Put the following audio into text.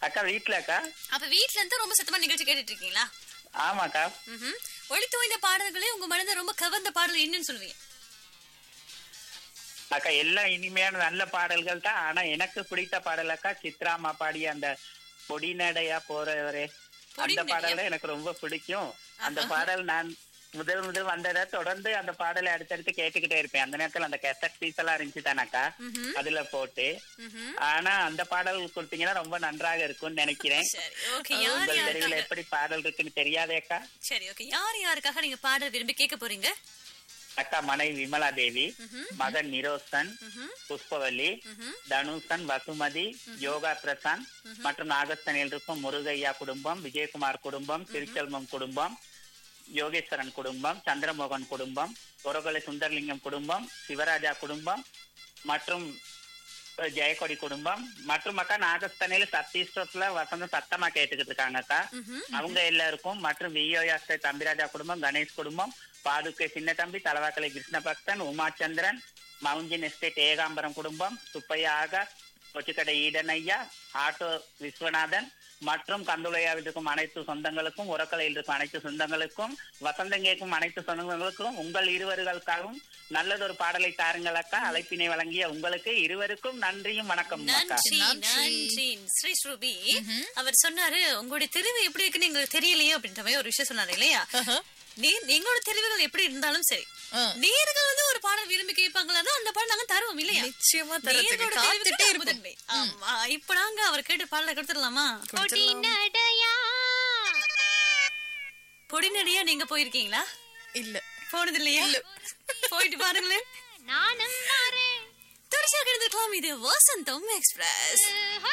அக்கா வீட்டுல அக்கா அப்ப வீட்ல இருந்து ரொம்ப சத்தமா நிகழ்ச்சி கேட்டுட்டு இருக்கீங்களா ஆமாக்கா ம்ஹும். ஒளி தோய்ந்த பாடல்களே உங்க மனதை ரொம்ப கவர்ந்த பாடல் என்னன்னு சொல்லுவீங்க அக்கா எல்லாம் இனிமையான நல்ல பாடல்கள் தான் ஆனா எனக்கு பிடித்த பாடல் அக்கா சித்ராமா பாடிய அந்த பொடிநடையா போறவரே அந்த பொடிநடையா? பாடல் தான் எனக்கு ரொம்ப பிடிக்கும் அந்த பாடல் நான் முதல் முதல் வந்ததை தொடர்ந்து அந்த பாடலை அடுத்தடுத்து கேட்டுக்கிட்டே இருப்பேன் அந்த நேரத்துல அந்த கெசட் பீஸ் எல்லாம் இருந்துச்சு தானக்கா ம்ஹும். அதுல போட்டு ம்ஹும். ஆனா அந்த பாடல் கொடுத்தீங்கன்னா ரொம்ப நன்றாக இருக்கும்னு நினைக்கிறேன் சரி ஓகே யார் உங்கள் தெருவில் யாருக்காக எப்படி பாடல் இருக்குன்னு தெரியாதேக்கா சரி ஓகே யார் யாருக்காக நீங்க பாடல் விரும்பி கேட்க போறீங்க அக்கா மனைவி விமலா தேவி ம்ஹும். மகன் நிரோசன் ம்ஹும். புஷ்பவல்லி ம்ஹும். தனுஷன் வசுமதி யோகா பிரசாந்த் மற்றும் நாகஸ்தனில் இருக்கும் முருகையா குடும்பம் விஜயகுமார் குடும்பம் திருச்செல்வம் குடும்பம் யோகேஸ்வரன் குடும்பம் சந்திரமோகன் குடும்பம் ஒரகலை சுந்தரலிங்கம் குடும்பம் சிவராஜா குடும்பம் மற்றும் அஹ், ஜெயக்கொடி குடும்பம் மற்றும் அக்கா நாகஸ்தனில சத்தீஸ்வரத்துல வசந்தம் சத்தமா கேட்டுக்கிட்டு இருக்காங்க அக்கா ம்ஹும். அவங்க எல்லாருக்கும் மற்றும் வியோயாஸ்தை தம்பிராஜா குடும்பம் கணேஷ் குடும்பம் பாதுகை சின்ன தம்பி தலவாக்கலை கிருஷ்ண பக்தன் உமாச்சந்திரன் மவுஞ்சின் எஸ்டேட் ஏகாம்பரம் குடும்பம் சுப்பையா ஆகாஷ் கொச்சிக்கடை ஈடனையா ஆட்டோ விஸ்வநாதன் மற்றும் கந்துளையாவில் இருக்கும் அனைத்து சொந்தங்களுக்கும் உரக்கலையில் இருக்கும் அனைத்து சொந்தங்களுக்கும் வசந்தம் கேட்கும் அனைத்து சொந்தங்களுக்கும் உங்கள் இருவர்களுக்காகவும் நல்லதொரு பாடலை தாருங்கள் அக்கா அழைப்பினை வழங்கிய உங்களுக்கு இருவருக்கும் நன்றியும் வணக்கம் அக்கா நன்றி நன்றி ஸ்ரீ ஸ்ரூபி அவர் சொன்னாரு உங்களுடைய தெரிவு எப்படி இருக்குன்னு எங்களுக்கு தெரியலையே அப்படின்ற மாதிரி ஒரு விஷயம் சொன்னாரு இல்லையா நீ- எங்களோட தெரிவுகள் எப்படி இருந்தாலும் சரி ஆ. நேர்கள் வந்து ஒரு பாடல் விரும்பி கேட்பாங்களா அந்த பாடல் நாங்க தருவோம் இல்லையா நிச்சயமா தரத்துக்கு நேயர்களோட காத்துட்டே தெரிவுக்கு இருப்போம். முதன்மை. ஆமா இப்ப நாங்க அவர் கேட்ட பாடலை கொடுத்துடலாமா பொடிநடையா நீங்க போயிருக்கீங்களா இல்ல போனது இல்லையா போயிட்டு பாருங்களேன் நானும் வரேன் தொடர்ச்சியாக இருந்திருக்கலாம் இது வசந்தம் எக்ஸ்பிரஸ்